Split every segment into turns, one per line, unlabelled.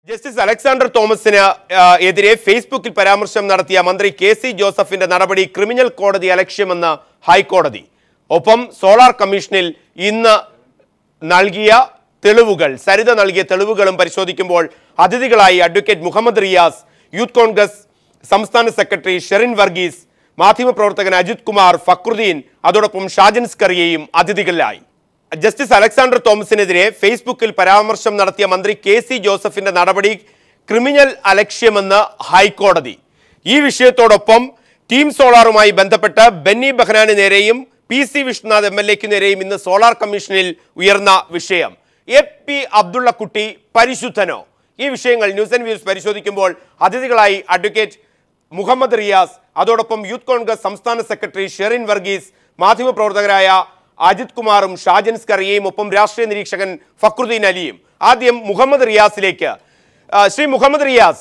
Justice Alexander തോമസിന് ആ, എതിരെ ഫേസ്ബുക്കിൽ പരാമർശം നടത്തിയ മന്ത്രി കെ സി ജോസഫിന്റെ നടപടി ക്രിമിനൽ കോടതി അലക്ഷ്യമെന്ന് ഹൈക്കോടതി ഒപ്പം സോളാർ കമ്മീഷനിൽ ഇന്ന് നൽകിയ തെളിവുകൾ സരിത നൽകിയ തെളിവുകളും പരിശോധിക്കുമ്പോൾ അതിഥികളായി അഡ്വക്കേറ്റ് മുഹമ്മദ് റിയാസ് യൂത്ത് കോൺഗ്രസ് സംസ്ഥാന സെക്രട്ടറി ഷെറിൻ വർഗീസ് മാധ്യമപ്രവർത്തകൻ അജിത് കുമാർ ഫക്രുദ്ദീൻ അതോടൊപ്പം ഷാജൻ സ്കറിയയും അതിഥികളിലായി ജസ്റ്റിസ് അലക്സാണ്ടർ തോമസിനെതിരെ ഫേസ്ബുക്കിൽ പരാമർശം നടത്തിയ മന്ത്രി കെ സി ജോസഫിന്റെ നടപടി ക്രിമിനൽ അലക്ഷ്യമെന്ന് ഹൈക്കോടതി ഈ വിഷയത്തോടൊപ്പം ടീം സോളാറുമായി ബന്ധപ്പെട്ട് ബെന്നി ബെഹ്നാന് നേരെയും P C Vishnunath M L എക്ക് നേരെയും ഇന്ന് സോളാർ കമ്മീഷനിൽ ഉയർന്ന വിഷയം എ പി അബ്ദുള്ളക്കുട്ടി പരിശുദ്ധനോ ഈ വിഷയങ്ങൾ ന്യൂസ് ആൻഡ് വ്യൂസ് പരിശോധിക്കുമ്പോൾ അതിഥികളായി അഡ്വക്കേറ്റ് മുഹമ്മദ് റിയാസ് അതോടൊപ്പം യൂത്ത് കോൺഗ്രസ് സംസ്ഥാന സെക്രട്ടറി ഷെറിൻ വർഗീസ് മാധ്യമപ്രവർത്തകരായ അജിത് കുമാറും ഷാജൻ സ്കറിയയും ഒപ്പം രാഷ്ട്രീയ നിരീക്ഷകൻ ഫക്രുദ്ദീൻ അലിയും ആദ്യം മുഹമ്മദ് റിയാസിലേക്ക് ആ, ശ്രീ മുഹമ്മദ് റിയാസ്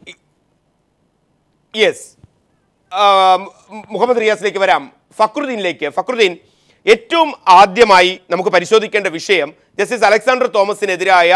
യെസ് മുഹമ്മദ് റിയാസിലേക്ക് വരാം ഫക്രുദ്ദീനിലേക്ക് ഫക്രുദ്ദീൻ ഏറ്റവും ആദ്യമായി നമുക്ക് പരിശോധിക്കേണ്ട വിഷയം ജസ്റ്റിസ് അലക്സാണ്ടർ തോമസിനെതിരായ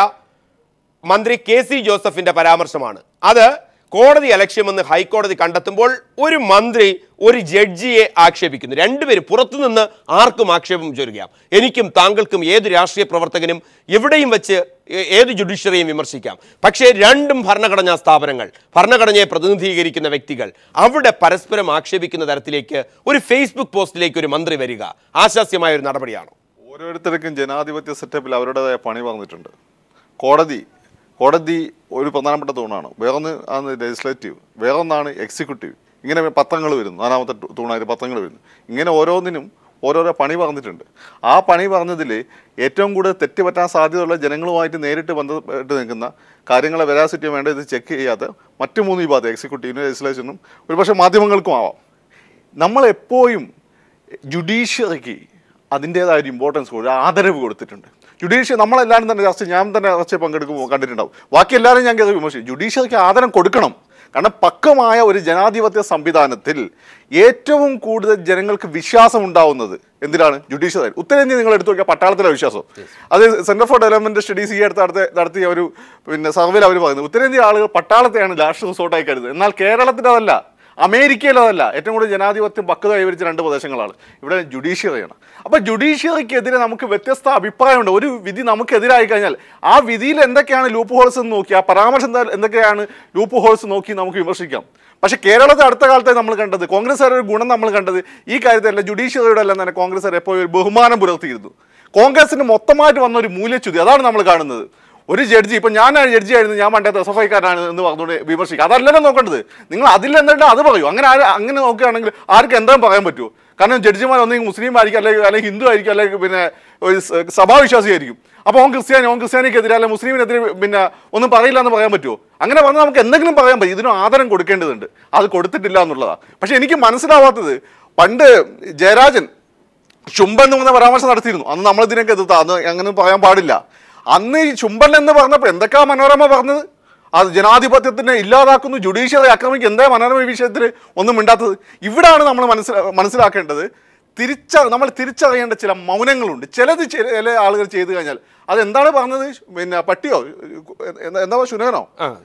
മന്ത്രി കെ സി ജോസഫിന്റെ പരാമർശമാണ് അത് കോടതി അലക്ഷ്യമെന്ന് ഹൈക്കോടതി കണ്ടെത്തുമ്പോൾ ഒരു മന്ത്രി ഒരു ജഡ്ജിയെ ആക്ഷേപിക്കുന്നു രണ്ടുപേരും പുറത്തുനിന്ന് ആർക്കും ആക്ഷേപം ചൊരുകയാം എനിക്കും താങ്കൾക്കും ഏത് രാഷ്ട്രീയ പ്രവർത്തകനും എവിടെയും വെച്ച് ഏ- ഏത് ജുഡീഷ്യറിയും വിമർശിക്കാം പക്ഷേ രണ്ടും ഭരണഘടനാ സ്ഥാപനങ്ങൾ ഭരണഘടനയെ പ്രതിനിധീകരിക്കുന്ന വ്യക്തികൾ അവിടെ പരസ്പരം ആക്ഷേപിക്കുന്ന തരത്തിലേക്ക് ഒരു ഫേസ്ബുക്ക് പോസ്റ്റിലേക്ക് ഒരു മന്ത്രി വരിക ആശാസ്യമായ ഒരു നടപടിയാണോ
ഓരോരുത്തർക്കും ജനാധിപത്യ സെറ്റപ്പിൽ അവരുടേതായ പണി പറഞ്ഞിട്ടുണ്ട് കോടതി കോടതി ഒരു പ്രധാനപ്പെട്ട തൂണാണ് വേറൊന്ന് ആണ് ലെജിസ്ലേറ്റീവ് വേറൊന്നാണ് എക്സിക്യൂട്ടീവ് ഇങ്ങനെ പത്രങ്ങൾ വരുന്നു നാലാമത്തെ ടൂ- തൂണായിട്ട് പത്രങ്ങൾ വരുന്നു ഇങ്ങനെ ഓരോന്നിനും ഓരോരോ പണി പറഞ്ഞിട്ടുണ്ട് ആ പണി പറഞ്ഞതിൽ ഏറ്റവും കൂടുതൽ തെറ്റുപറ്റാൻ സാധ്യതയുള്ള ജനങ്ങളുമായിട്ട് നേരിട്ട് ബന്ധപ്പെട്ട് നിൽക്കുന്ന കാര്യങ്ങളെ വെരാസിറ്റി വേണ്ട ഇത് ചെക്ക് ചെയ്യാതെ മറ്റു മൂന്ന് വിഭാഗം എക്സിക്യൂട്ടീവിനും ലെജിസ്ലേഷനും ഒരുപക്ഷെ മാധ്യമങ്ങൾക്കും ആവാം നമ്മൾ എപ്പോഴും ജുഡീഷ്യറിക്ക് അതിൻ്റേതായ ഒരു ഇമ്പോർട്ടൻസ് ഒരു ആദരവ് കൊടുത്തിട്ടുണ്ട് ജുഡീഷ്യൽ നമ്മളെല്ലാവരും തന്നെ ചർച്ച ഞാൻ തന്നെ ചർച്ച പങ്കെടുക്കുമ്പോൾ കണ്ടിട്ടുണ്ടാവും ബാക്കി എല്ലാവരും ഞാൻ കയറി വിമർശിക്കും ജുഡീഷ്യറിക്ക് ആദരം കൊടുക്കണം കാരണം പക്വമായ ഒരു ജനാധിപത്യ സംവിധാനത്തിൽ ഏറ്റവും കൂടുതൽ ജനങ്ങൾക്ക് വിശ്വാസം ഉണ്ടാവുന്നത് എന്തിനാണ് ജുഡീഷ്യറി ഉത്തരേന്ത്യ നിങ്ങൾ എടുത്തു നോക്കിയാൽ പട്ടാളത്തിലെ വിശ്വാസം അത് സെന്റർ ഫോർ ഡെവലപ്മെന്റ് സ്റ്റഡീസ് ഈ അടുത്ത് അടുത്ത് നടത്തിയ ഒരു പിന്നെ സർവേയിൽ അവർ പറയുന്നത് ഉത്തരേന്ത്യ ആളുകൾ പട്ടാളത്തെയാണ് ലാസ്റ്റ് റിസോർട്ടായി കരുതുന്നത് എന്നാൽ കേരളത്തിൽ അതല്ല അമേരിക്കയിൽ അതല്ല ഏറ്റവും കൂടുതൽ ജനാധിപത്യം പക്വത കൈവരിച്ച രണ്ട് പ്രദേശങ്ങളാണ് ഇവിടെ ജുഡീഷ്യറിയാണ് അപ്പോൾ ജുഡീഷ്യറിക്കെതിരെ നമുക്ക് വ്യത്യസ്ത അഭിപ്രായമുണ്ട് ഒരു വിധി നമുക്കെതിരായി കഴിഞ്ഞാൽ ആ വിധിയിൽ എന്തൊക്കെയാണ് ലൂപ്പ് ഹോൾസ് എന്ന് നോക്കി ആ പരാമർശം എന്താ- എന്തൊക്കെയാണ് ലൂപ്പ് ഹോൾസ് നോക്കി നമുക്ക് വിമർശിക്കാം പക്ഷേ കേരളത്തിൽ അടുത്ത കാലത്തെ നമ്മൾ കണ്ടത് കോൺഗ്രസ്സുകാരുടെ ഒരു ഗുണം നമ്മൾ കണ്ടത് ഈ കാര്യത്തിലല്ല ജുഡീഷ്യറിയുടെ എല്ലാം തന്നെ കോൺഗ്രസ്സുകാർ എപ്പോഴും ഒരു ബഹുമാനം പുലർത്തിയിരുന്നു കോൺഗ്രസിന് മൊത്തമായിട്ട് വന്ന ഒരു മൂല്യച്യുതി അതാണ് നമ്മൾ കാണുന്നത് ഒരു ജഡ്ജി ഇപ്പൊ ഞാൻ ജഡ്ജി ആയിരുന്നു ഞാൻ പണ്ടത്തെ എസ് എഫ് ഐക്കാരനാണ് എന്ന് പറഞ്ഞുകൊണ്ട് വിമർശിക്കുക അതല്ലല്ലോ നോക്കേണ്ടത് നിങ്ങൾ അതിൽ എന്നിട്ട് അത് പറയൂ അങ്ങനെ ആര് അങ്ങനെ നോക്കുകയാണെങ്കിൽ ആർക്ക് എന്തായാലും പറയാൻ പറ്റുമോ കാരണം ജഡ്ജിമാർ ഒന്നെങ്കിൽ മുസ്ലിം ആയിരിക്കും അല്ലെങ്കിൽ അല്ലെങ്കിൽ ഹിന്ദു ആയിരിക്കും അല്ലെങ്കിൽ പിന്നെ ഒരു സ- സഭാവിശ്വാസിയായിരിക്കും അപ്പോൾ ഓൻ ക്രിസ്ത്യാനി ഓൻ ക്രിസ്ത്യാനിക്കെതിരെ അല്ലെങ്കിൽ മുസ്ലിമിനെതിരെ പിന്നെ ഒന്നും പറയില്ല എന്ന് പറയാൻ പറ്റുമോ അങ്ങനെ പറഞ്ഞാൽ നമുക്ക് എന്തെങ്കിലും പറയാൻ പറ്റും ഇതിനും ആദരം കൊടുക്കേണ്ടതുണ്ട് അത് കൊടുത്തിട്ടില്ല എന്നുള്ളതാണ് പക്ഷെ എനിക്ക് മനസ്സിലാവാത്തത് പണ്ട് ജയരാജൻ ചുംബൻ എന്ന് പറഞ്ഞ പരാമർശം നടത്തിയിരുന്നു അന്ന് നമ്മൾ ഇതിനൊക്കെ എതിർത്ത അന്ന് അങ്ങനെ പറയാൻ പാടില്ല അന്ന് ഈ ചുംബൻ എന്ന് പറഞ്ഞപ്പോൾ എന്തൊക്കെയാ മനോരമ പറഞ്ഞത് അത് ജനാധിപത്യത്തിനെ ഇല്ലാതാക്കുന്നു ജുഡീഷ്യറി ആക്രമിക്കും എന്താ മനോരമ ഈ വിഷയത്തിൽ ഒന്നും മിണ്ടാത്തത് ഇവിടാണ് നമ്മൾ മനസ്സിലാ മനസ്സിലാക്കേണ്ടത് തിരിച്ച നമ്മൾ തിരിച്ചറിയേണ്ട ചില മൗനങ്ങളുണ്ട് ചിലത് ചില ആളുകൾ ചെയ്തു കഴിഞ്ഞാൽ അത് എന്താണ് പറഞ്ഞത് പിന്നെ പട്ടിയോ എന്താ എന്താ ശുനകനോ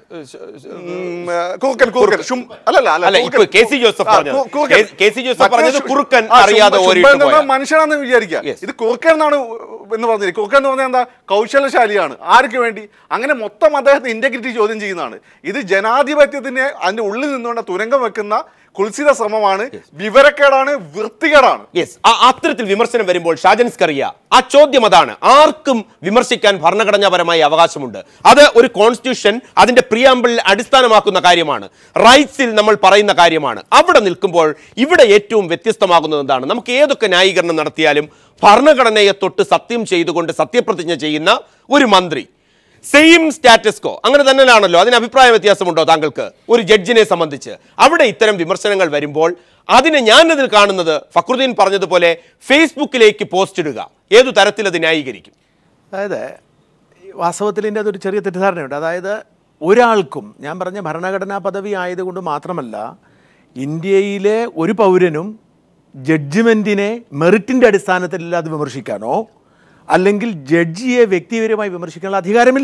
ഉം, കുറുക്കൻ കുറുക്കൻ ശും- അല്ലല്ല
അല്ല, ഇപ്പൊ
കുറുക്കൻ.
കെ സി ജോസഫ്
ആ,
പറഞ്ഞത്.
കു- കുറുക്കൻ.
കെ- കെ സി ജോസഫ്
മറ്റേ
പറഞ്ഞത്
ശു-
കുറുക്കൻ
ആ,
അറിയാതെ
ശുംഭൻ
ഓരിയിട്ട്
എന്ന് പറഞ്ഞാൽ
പോയ.
മനുഷ്യനാണെന്ന് വിചാരിക്കുക
Yes.
ഇത് കുറുക്കൻ എന്നാണ് എന്ന് പറഞ്ഞത് കുറുക്കൻ എന്ന് പറഞ്ഞാൽ എന്താ കൗശലശാലിയാണ് ആർക്ക് വേണ്ടി അങ്ങനെ മൊത്തം അദ്ദേഹത്തെ ഇന്റഗ്രിറ്റി ചോദ്യം ചെയ്യുന്നതാണ് ഇത് ജനാധിപത്യത്തിന് അതിന്റെ ഉള്ളിൽ നിന്നുകൊണ്ട് തുരങ്കം വെക്കുന്ന കുൽസിത ശ്രമമാണ് വിവരക്കേടാണ് വൃത്തികേടാണ്
യെസ് അത്തരത്തിൽ വിമർശനം വരുമ്പോൾ ഷാജൻ സ്കറിയ ആ ചോദ്യം അതാണ് ആർക്കും വിമർശിക്കാൻ ഭരണഘടനാപരമായ അവകാശമുണ്ട് അത് ഒരു കോൺസ്റ്റിറ്റ്യൂഷൻ അതിന്റെ പ്രിയാമ്പിളിൽ അടിസ്ഥാനമാക്കുന്ന കാര്യമാണ് റൈറ്റ്സിൽ നമ്മൾ പറയുന്ന കാര്യമാണ് അവിടെ നിൽക്കുമ്പോൾ ഇവിടെ ഏറ്റവും വ്യത്യസ്തമാകുന്നത് എന്താണ് നമുക്ക് ഏതൊക്കെ ന്യായീകരണം നടത്തിയാലും ഭരണഘടനയെ തൊട്ട് സത്യം ചെയ്തുകൊണ്ട് സത്യപ്രതിജ്ഞ ചെയ്യുന്ന ഒരു മന്ത്രി സെയിം സ്റ്റാറ്റസ് കോ അങ്ങനെ തന്നെയാണല്ലോ അതിന് അഭിപ്രായ വ്യത്യാസമുണ്ടോ താങ്കൾക്ക് ഒരു ജഡ്ജിനെ സംബന്ധിച്ച് അവിടെ ഇത്തരം വിമർശനങ്ങൾ വരുമ്പോൾ അതിനെ ഞാൻ അതിൽ കാണുന്നത് ഫക്രുദ്ദീൻ പറഞ്ഞതുപോലെ ഫേസ്ബുക്കിലേക്ക് പോസ്റ്റ് ഇടുക ഏതു തരത്തിൽ അത് ന്യായീകരിക്കും
അതായത് വാസ്തവത്തിൽ ഇതിൻ്റെ അതൊരു ചെറിയ തെറ്റിദ്ധാരണയുണ്ട് അതായത് ഒരാൾക്കും ഞാൻ പറഞ്ഞ ഭരണഘടനാ പദവി ആയതുകൊണ്ട് മാത്രമല്ല ഇന്ത്യയിലെ ഒരു പൗരനും ജഡ്ജ്മെൻറ്റിനെ മെറിറ്റിൻ്റെ അടിസ്ഥാനത്തിലല്ലാതെ വിമർശിക്കാനോ അല്ലെങ്കിൽ ജഡ്ജിയെ വ്യക്തിപരമായി വിമർശിക്കാനുള്ള അധികാരമില്ല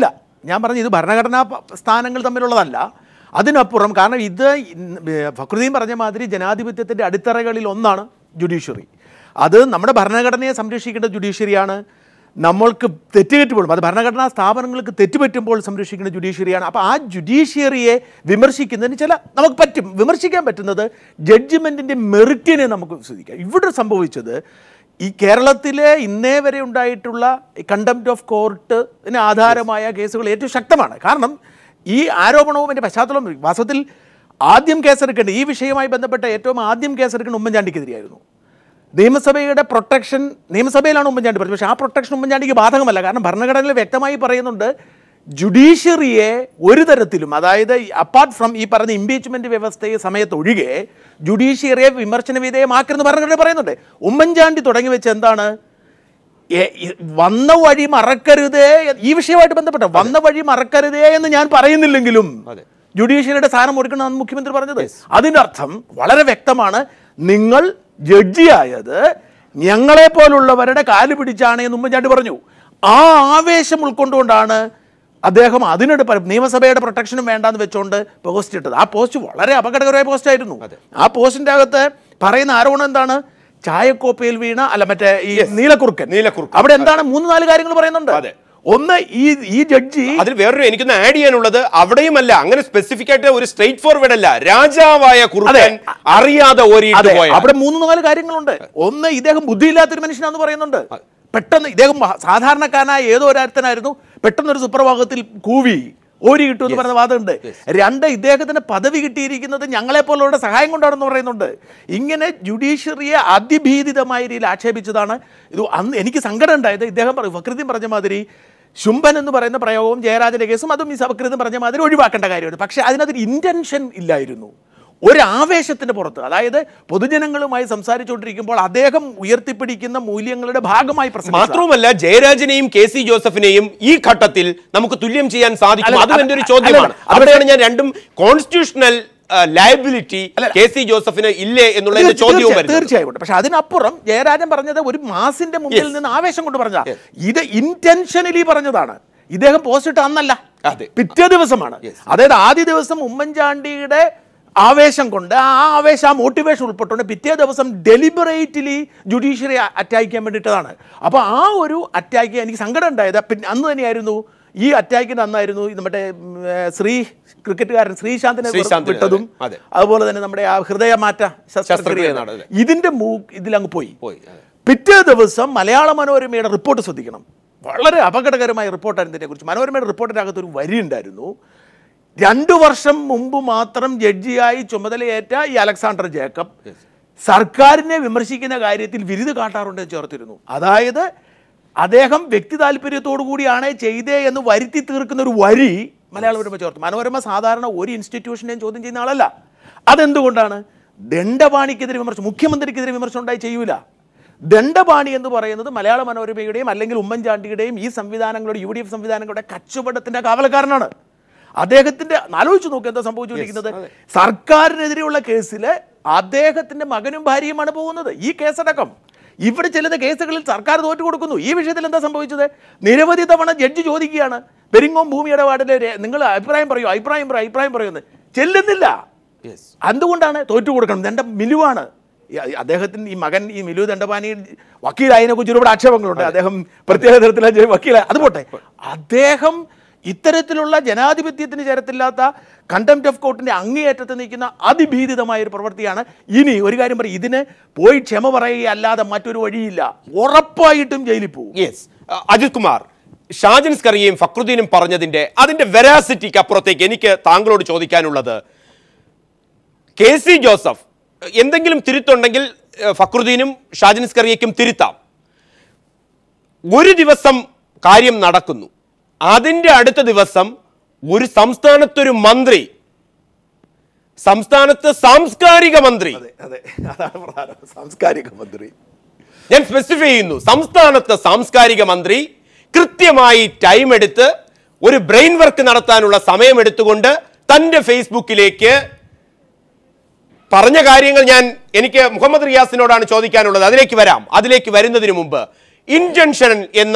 ഞാൻ പറഞ്ഞു ഇത് ഭരണഘടനാ പ- സ്ഥാനങ്ങൾ തമ്മിലുള്ളതല്ല അതിനപ്പുറം കാരണം ഇത് ഇന്ന് ഏർ ഫക്രുദ്ദീൻ പറഞ്ഞ മാതിരി ജനാധിപത്യത്തിൻ്റെ അടിത്തറകളിൽ ഒന്നാണ് ജുഡീഷ്യറി അത് നമ്മുടെ ഭരണഘടനയെ സംരക്ഷിക്കേണ്ട ജുഡീഷ്യറിയാണ് നമ്മൾക്ക് തെറ്റുപറ്റുമ്പോൾ അത് ഭരണഘടനാ സ്ഥാപനങ്ങൾക്ക് തെറ്റുപറ്റുമ്പോൾ സംരക്ഷിക്കുന്ന ജുഡീഷ്യറിയാണ് അപ്പോൾ ആ ജുഡീഷ്യറിയെ വിമർശിക്കുന്നതിന് ചില നമുക്ക് പറ്റും വിമർശിക്കാൻ പറ്റുന്നത് ജഡ്ജിമെൻറ്റിൻ്റെ മെറിറ്റിനെ നമുക്ക് ശ്രദ്ധിക്കാം ഇവിടെ സംഭവിച്ചത് ഈ കേരളത്തിലെ ഇന്നേ വരെ ഉണ്ടായിട്ടുള്ള കണ്ടംപ്റ്റ് ഓഫ് കോർട്ടിന് ആധാരമായ കേസുകൾ ഏറ്റവും ശക്തമാണ് കാരണം ഈ ആരോപണവും എൻ്റെ പശ്ചാത്തലം വാസ്തവത്തിൽ ആദ്യം കേസെടുക്കേണ്ടത് ഈ വിഷയവുമായി ബന്ധപ്പെട്ട ഏറ്റവും ആദ്യം കേസെടുക്കേണ്ട ഉമ്മൻചാണ്ടിക്കെതിരെയായിരുന്നു നിയമസഭയുടെ പ്രൊട്ടക്ഷൻ നിയമസഭയിലാണ് ഉമ്മൻചാണ്ടി പറഞ്ഞത് പക്ഷേ ആ പ്രൊട്ടക്ഷൻ ഉമ്മൻചാണ്ടിക്ക് ബാധകമല്ല കാരണം ഭരണഘടനയിൽ വ്യക്തമായി പറയുന്നുണ്ട് ജുഡീഷ്യറിയെ ഒരു തരത്തിലും അതായത് അപ്പാർട്ട് ഫ്രം ഈ പറഞ്ഞ ഇംപീച്ച്മെന്റ് വ്യവസ്ഥയെ സമയത്തൊഴികെ ജുഡീഷ്യറിയെ വിമർശന വിധേയമാക്കരുതെന്ന് ഭരണഘടന പറയുന്നുണ്ട് ഉമ്മൻചാണ്ടി തുടങ്ങി വെച്ച് എന്താണ് എ- ഇ- വന്ന വഴി മറക്കരുതേ ഈ വിഷയമായിട്ട് ബന്ധപ്പെട്ട വന്ന വഴി മറക്കരുതേ എന്ന് ഞാൻ പറയുന്നില്ലെങ്കിലും ജുഡീഷ്യറിയുടെ സ്ഥാനം കൊടുക്കണമെന്ന് മുഖ്യമന്ത്രി പറഞ്ഞത് അതിൻ്റെ അർത്ഥം വളരെ വ്യക്തമാണ് നിങ്ങൾ ജഡ്ജിയായത് ഞങ്ങളെ പോലുള്ളവരുടെ കാല് പിടിച്ചാണ് എന്ന് ഉമ്മൻചാണ്ടി പറഞ്ഞു ആ ആവേശം ഉൾക്കൊണ്ടുകൊണ്ടാണ് അദ്ദേഹം അതിനോട് പ- നിയമസഭയുടെ പ്രൊട്ടക്ഷനും വേണ്ടാന്ന് വെച്ചുകൊണ്ട് പോസ്റ്റ് ഇട്ടത് ആ പോസ്റ്റ് വളരെ അപകടകരമായ പോസ്റ്റ് ആയിരുന്നു ആ പോസ്റ്റിന്റെ അകത്ത് പറയുന്ന ആരോപണം എന്താണ് ചായക്കോപ്പയിൽ വീണ അല്ല മറ്റേ ഈ നീലക്കുറുക്കൻ
നീലക്കുറുക്കൻ.
അവിടെ എന്താണ് മൂന്ന് നാല് കാര്യങ്ങൾ പറയുന്നുണ്ട്
അതെ.
ഒന്ന് ഈ ഈ ജഡ്ജി
അതിൽ വേറൊരു എനിക്കൊന്ന് ആഡ് ചെയ്യാനുള്ളത് അവിടെയുമല്ല അങ്ങനെ സ്പെസിഫിക് ആയിട്ട് ഒരു സ്ട്രേറ്റ് ഫോർവേഡ് അല്ല രാജാവായ കുറുക്കൻ അറിയാതെ ഓരിയിട്ട്
അതെ
പോയ
അവിടെ മൂന്ന് നാല് കാര്യങ്ങളുണ്ട് ഒന്ന് ഇദ്ദേഹം ബുദ്ധിയില്ലാത്തൊരു മനുഷ്യനാന്ന് പറയുന്നുണ്ട് പെട്ടെന്ന് ഇദ്ദേഹം വ- സാധാരണക്കാരനായ ഏതോ ഒരർത്ഥനായിരുന്നു പെട്ടെന്നൊരു സുപ്രഭാതത്തിൽ കൂവി ഓരി കിട്ടും എന്ന് പറയുന്ന വാദമുണ്ട് രണ്ട് ഇദ്ദേഹത്തിന് പദവി കിട്ടിയിരിക്കുന്നത് ഞങ്ങളെ പോലുള്ള സഹായം കൊണ്ടാണെന്ന് പറയുന്നുണ്ട് ഇങ്ങനെ ജുഡീഷ്യറിയെ അതിഭീതിതമായ രീതിയിൽ ആക്ഷേപിച്ചതാണ് ഇത് അന്ന് എനിക്ക് സങ്കടം ഉണ്ടായത് ഇദ്ദേഹം പറയും ഫക്രുദ്ദീൻ പറഞ്ഞ മാതിരി ശുംഭൻ എന്ന് പറയുന്ന പ്രയോഗവും ജയരാജന്റെ കേസും അതും ഈ സബക്രീതും പറഞ്ഞ മാതിരി ഒഴിവാക്കേണ്ട കാര്യമാണ് പക്ഷേ അതിനകത്തൊരു ഇന്റൻഷൻ ഇല്ലായിരുന്നു ഒരു ആവേശത്തിന്റെ പുറത്ത് അതായത് പൊതുജനങ്ങളുമായി സംസാരിച്ചുകൊണ്ടിരിക്കുമ്പോൾ അദ്ദേഹം ഉയർത്തിപ്പിടിക്കുന്ന മൂല്യങ്ങളുടെ ഭാഗമായി പ്രസംഗിച്ചതാണ്.
മാത്രവുമല്ല ജയരാജനെയും കെ സി ജോസഫിനെയും ഈ ഘട്ടത്തിൽ നമുക്ക് തുല്യം ചെയ്യാൻ സാധിക്കും
അല്ല,
അതും എന്റെ ഒരു
അല്ല,
ചോദ്യമാണ്
അല്ല,
അവിടെയാണ് ഞാൻ രണ്ടും കോൺസ്റ്റിറ്റ്യൂഷണൽ ലയബിലിറ്റി കെ സി ജോസഫിന് ഇല്ലേ എന്നുള്ള എന്റെ
തീർച്ച-
ചോദ്യവും
തീർച്ചയായും
വരുന്നത്
തീർച്ചയായും ഉണ്ട്. പക്ഷെ അതിനപ്പുറം ജയരാജൻ പറഞ്ഞത് ഒരു മാസിന്റെ മുമ്പിൽ നിന്ന് ആവേശം കൊണ്ട് പറഞ്ഞ ഇത് ഇന്റൻഷനലി പറഞ്ഞതാണ് ഇദ്ദേഹം പോസ്റ്റ് ഇട്ട അന്നല്ല
അതെ.
പിറ്റേ ദിവസമാണ് അതായത് ആദ്യ ദിവസം ഉമ്മൻചാണ്ടിയുടെ ആവേശം കൊണ്ട് ആ ആവേശം ആ മോട്ടിവേഷൻ ഉൾപ്പെട്ടുകൊണ്ട് പിറ്റേ ദിവസം ഡെലിബറേറ്റ്ലി ജുഡീഷ്യറി അറ്റാക്ക് ചെയ്യാൻ വേണ്ടിയിട്ടതാണ് അപ്പോൾ ആ ഒരു അറ്റാക്ക് എനിക്ക് സങ്കടം ഉണ്ടായത് പിന്നെ അന്ന് തന്നെയായിരുന്നു ഈ അറ്റാക്കിന് അന്നായിരുന്നു ഇത് മറ്റേ ഉം, ഏ, ശ്രീ ക്രിക്കറ്റുകാരൻ ശ്രീശാന്തിനെ
ശ്രീശാന്തിനെ,
വിട്ടതും
അതെ.
അതുപോലെ തന്നെ നമ്മുടെ ആ ഹൃദയമാറ്റ
ശസ്ത്രക്രിയ
ശസ്ത്രക്രിയ
നടന്നത്.
ഇതിന്റെ മൂ ഇതിലങ്ങ് പോയി
പോയി, അതെ.
പിറ്റേ ദിവസം മലയാള മനോരമയുടെ റിപ്പോർട്ട് ശ്രദ്ധിക്കണം വളരെ അപകടകരമായ റിപ്പോർട്ടായിരുന്നു ഇതിനെക്കുറിച്ച് മനോരമയുടെ റിപ്പോർട്ടിൻ്റെ അകത്ത് ഒരു വരി ഉണ്ടായിരുന്നു രണ്ടു വർഷം മുമ്പ് മാത്രം ജഡ്ജിയായി ചുമതലയേറ്റ ഈ അലക്സാണ്ടർ ജേക്കബ് സർക്കാരിനെ വിമർശിക്കുന്ന കാര്യത്തിൽ വിരുത് കാട്ടാറുണ്ട് എന്ന് ചേർത്തിരുന്നു അതായത് അദ്ദേഹം വ്യക്തി താല്പര്യത്തോടു കൂടിയാണ് ചെയ്തേ എന്ന് വരുത്തി തീർക്കുന്ന ഒരു വരി മലയാള മനോരമ ചേർത്തു മനോരമ സാധാരണ ഒരു ഇൻസ്റ്റിറ്റ്യൂഷനെയും ചോദ്യം ചെയ്യുന്ന ആളല്ല അതെന്തുകൊണ്ടാണ് ദണ്ഡപാണിക്കെതിരെ വിമർശനം മുഖ്യമന്ത്രിക്കെതിരെ വിമർശനം ഉണ്ടായി ചെയ്യൂല ദണ്ഡപാണി എന്ന് പറയുന്നത് മലയാള മനോരമയുടെയും അല്ലെങ്കിൽ ഉമ്മൻചാണ്ടിയുടെയും ഈ സംവിധാനങ്ങളുടെ യു ഡി എഫ് സംവിധാനങ്ങളുടെ കച്ചുവടത്തിന്റെ കാവലക്കാരനാണ് അദ്ദേഹത്തിന്റെ ആലോചിച്ച് നോക്കുക എന്താ സംഭവിച്ചുകൊണ്ടിരിക്കുന്നത് സർക്കാരിനെതിരെയുള്ള കേസിൽ അദ്ദേഹത്തിന്റെ മകനും ഭാര്യയുമാണ് പോകുന്നത് ഈ കേസടക്കം ഇവിടെ ചിലത് കേസുകളിൽ സർക്കാർ തോറ്റു കൊടുക്കുന്നു ഈ വിഷയത്തിൽ എന്താ സംഭവിച്ചത് നിരവധി തവണ ജഡ്ജി ചോദിക്കുകയാണ് പെരിങ്ങോം ഭൂമി ഇടപാടിലെ രേ- നിങ്ങൾ അഭിപ്രായം പറയൂ അഭിപ്രായം പറയൂ അഭിപ്രായം പറയുമെന്ന് ചെല്ലുന്നില്ല എന്തുകൊണ്ടാണ് തോറ്റു കൊടുക്കണം ദണ്ഡം മിലുവാണ് ഈ അ- അദ്ദേഹത്തിന് ഈ മകൻ ഈ മിലു ദണ്ഡപാനി വക്കീലായതിനെ കുറിച്ച് ഒരുപാട് ആക്ഷേപങ്ങളുണ്ട് അദ്ദേഹം പ്രത്യേക തരത്തിലുള്ള വക്കീല അത് പോട്ടെ അദ്ദേഹം ഇത്തരത്തിലുള്ള ജനാധിപത്യത്തിന് ചേരത്തില്ലാത്ത കണ്ടംപ്റ്റ് ഓഫ് കോർട്ടിന്റെ അങ്ങേയറ്റത്ത് നിൽക്കുന്ന അതിഭീതിതമായ ഒരു പ്രവൃത്തിയാണ് ഇനി ഒരു കാര്യം പറയും ഇതിന് പോയി ക്ഷമ പറയുകയല്ലാതെ മറ്റൊരു വഴിയില്ല ഉറപ്പായിട്ടും ജയിലിൽ പോകും
യെസ് അജിത് കുമാർ ഷാജൻ സ്കറിയയും ഫക്രുദ്ദീനും പറഞ്ഞതിന്റെ അതിന്റെ വെരാസിറ്റിക്ക് അപ്പുറത്തേക്ക് എനിക്ക് താങ്കളോട് ചോദിക്കാനുള്ളത് കെ സി ജോസഫ് എന്തെങ്കിലും തിരുത്തുണ്ടെങ്കിൽ ഏഹ്, ഫക്രുദ്ദീനും ഷാജൻ സ്കറിയയ്ക്കും തിരുത്താം ഒരു ദിവസം കാര്യം നടക്കുന്നു അതിന്റെ അടുത്ത ദിവസം ഒരു സംസ്ഥാനത്തൊരു മന്ത്രി സംസ്ഥാനത്ത് സാംസ്കാരിക മന്ത്രി
അതെ അതാണ് പ്രധാനം സാംസ്കാരിക മന്ത്രി
ഞാൻ സ്പെസിഫൈ ചെയ്യുന്നു സംസ്ഥാനത്തെ സാംസ്കാരിക മന്ത്രി കൃത്യമായി ടൈം എടുത്ത് ഒരു ബ്രെയിൻ വർക്ക് നടത്താനുള്ള സമയം എടുത്തുകൊണ്ട് തന്റെ ഫേസ്ബുക്കിലേക്ക് പറഞ്ഞ കാര്യങ്ങൾ ഞാൻ എനിക്ക് മുഹമ്മദ് റിയാസിനോടാണ് ചോദിക്കാനുള്ളത് അതിലേക്ക് വരാം അതിലേക്ക് വരുന്നതിന് മുമ്പ് ഇൻജൻഷൻ എന്ന